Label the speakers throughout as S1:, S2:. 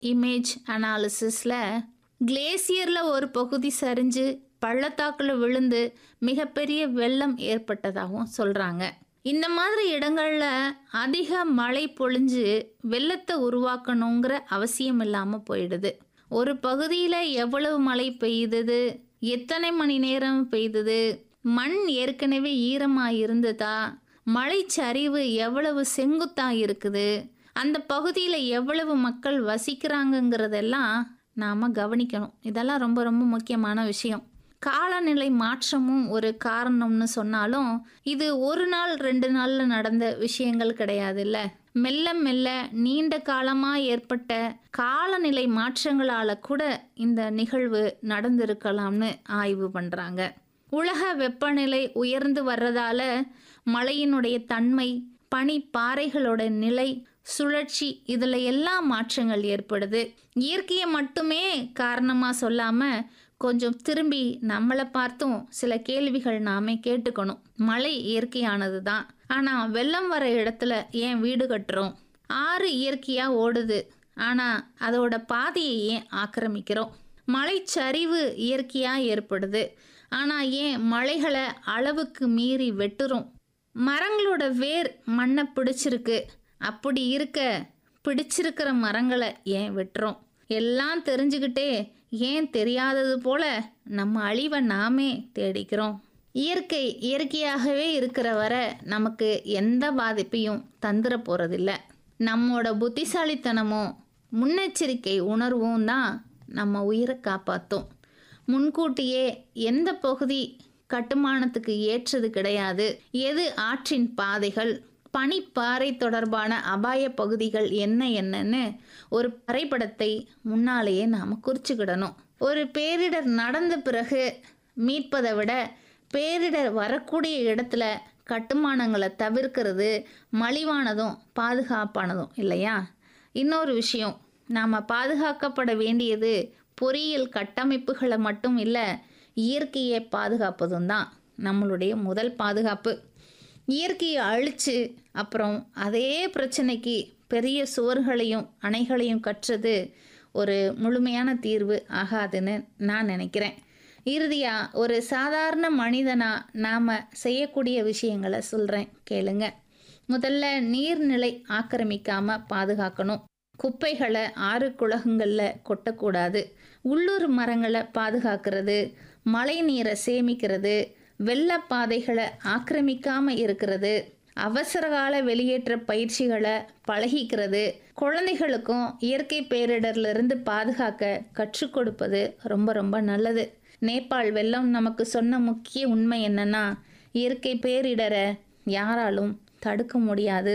S1: image அனாலிசிஸில் கிளேசியரில் ஒரு பகுதி சரிஞ்சு பள்ளத்தாக்கில் விழுந்து மிகப்பெரிய வெள்ளம் ஏற்பட்டதாகவும் சொல்கிறாங்க இந்த மாதிரி இடங்களில் அதிக மழை பொழிஞ்சு வெள்ளத்தை உருவாக்கணுங்கிற அவசியம் இல்லாமல் போயிடுது ஒரு பகுதியில் எவ்வளவு மழை பெய்யுது எத்தனை மணி நேரம் பெய்யுது மண் ஏற்கனவே ஈரமாக இருந்ததா மழைச்சரிவு எவ்வளவு செங்குத்தா இருக்குது அந்த பகுதியில் எவ்வளவு மக்கள் வசிக்கிறாங்கங்கிறதெல்லாம் நாம் கவனிக்கணும் இதெல்லாம் ரொம்ப ரொம்ப முக்கியமான விஷயம் காலநிலை மாற்றமும் ஒரு காரணம்னு சொன்னாலும் இது ஒரு நாள் ரெண்டு நாளில் நடந்த விஷயங்கள் கிடையாதுல்ல மெல்ல மெல்ல நீண்ட காலமாக ஏற்பட்ட காலநிலை மாற்றங்களால் கூட இந்த நிகழ்வு நடந்திருக்கலாம்னு ஆய்வு பண்ணுறாங்க உலக வெப்பநிலை உயர்ந்து வர்றதால மழையினுடைய தன்மை பனி பாறைகளோட நிலை சுழற்சி இதில் எல்லாம் மாற்றங்கள் ஏற்படுது இயற்கையை மட்டுமே காரணமாக சொல்லாமல் கொஞ்சம் திரும்பி நம்மளை பார்த்தும் சில கேள்விகள் நாமே கேட்டுக்கணும் மழை இயற்கையானது தான் ஆனால் வெள்ளம் வர இடத்துல ஏன் வீடு கட்டுறோம் ஆறு இயற்கையாக ஓடுது ஆனால் அதோட பாதையை ஏன் ஆக்கிரமிக்கிறோம் மழைச்சரிவு இயற்கையாக ஏற்படுது ஆனால் ஏன் மலைகளை அளவுக்கு மீறி வெட்டுறோம் மரங்களோட வேர் மண்ணை பிடிச்சிருக்கு அப்படி இருக்க பிடிச்சிருக்கிற மரங்களை ஏன் வெட்டுறோம் எல்லாம் தெரிஞ்சுக்கிட்டே ஏன் தெரியாதது போல நம்ம அழிவை நாமே தேடிக்கிறோம் இயற்கை இயற்கையாகவே இருக்கிற வரை நமக்கு எந்த பாதிப்பையும் தந்துட போகிறதில்ல நம்மோட புத்திசாலித்தனமும் முன்னெச்சரிக்கை உணர்வும் தான் நம்ம உயிரை காப்பாற்றும் முன்கூட்டியே எந்த பகுதி கட்டுமானத்துக்கு ஏற்றது கிடையாது எது ஆற்றின் பாதைகள் பனிப்பாறை தொடர்பான அபாய பகுதிகள் என்ன என்னன்னு ஒரு வரைபடத்தை முன்னாலேயே நாம் குறிச்சுக்கிடணும் ஒரு பேரிடர் நடந்த பிறகு மீட்பதை விட பேரிடர் வரக்கூடிய இடத்துல கட்டுமானங்களை தவிர்க்கிறது மலிவானதும் பாதுகாப்பானதும் இல்லையா இன்னொரு விஷயம் நாம் பாதுகாக்கப்பட வேண்டியது பொறியியல் கட்டமைப்புகளை மட்டும் இல்லை இயற்கையை பாதுகாப்பதும் தான் நம்மளுடைய முதல் பாதுகாப்பு இயற்கையை அழித்து அப்புறம் அதே பிரச்சனைக்கு பெரிய சுவர்களையும் அணைகளையும் கற்றது ஒரு முழுமையான தீர்வு ஆகாதுன்னு நான் நினைக்கிறேன் இறுதியாக ஒரு சாதாரண மனிதனாக நாம் செய்யக்கூடிய விஷயங்களை சொல்கிறேன் கேளுங்க முதல்ல நீர்நிலை ஆக்கிரமிக்காமல் பாதுகாக்கணும் குப்பைகளை ஆறு குளகங்களில் கொட்டக்கூடாது உள்ளூர் மரங்களை பாதுகாக்கிறது மழை நீரை சேமிக்கிறது வெள்ளப்பாதைகளை ஆக்கிரமிக்காமல் இருக்கிறது அவசரகால வெளியேற்ற பயிற்சிகளை பழகிக்கிறது குழந்தைகளுக்கும் இயற்கை பேரிடர்லேருந்து பாதுகாக்க கற்றுக் கொடுப்பது ரொம்ப ரொம்ப நல்லது நேபாள் வெள்ளம் நமக்கு சொன்ன முக்கிய உண்மை என்னன்னா இயற்கை பேரிடரை யாராலும் தடுக்க முடியாது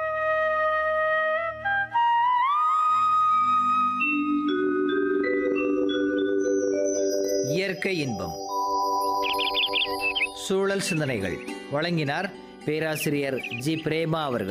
S2: இயற்கை இன்பம் சூழல் சிந்தனைகள் வழங்கினார் பேராசிரியர் ஜி பிரேமா அவர்கள்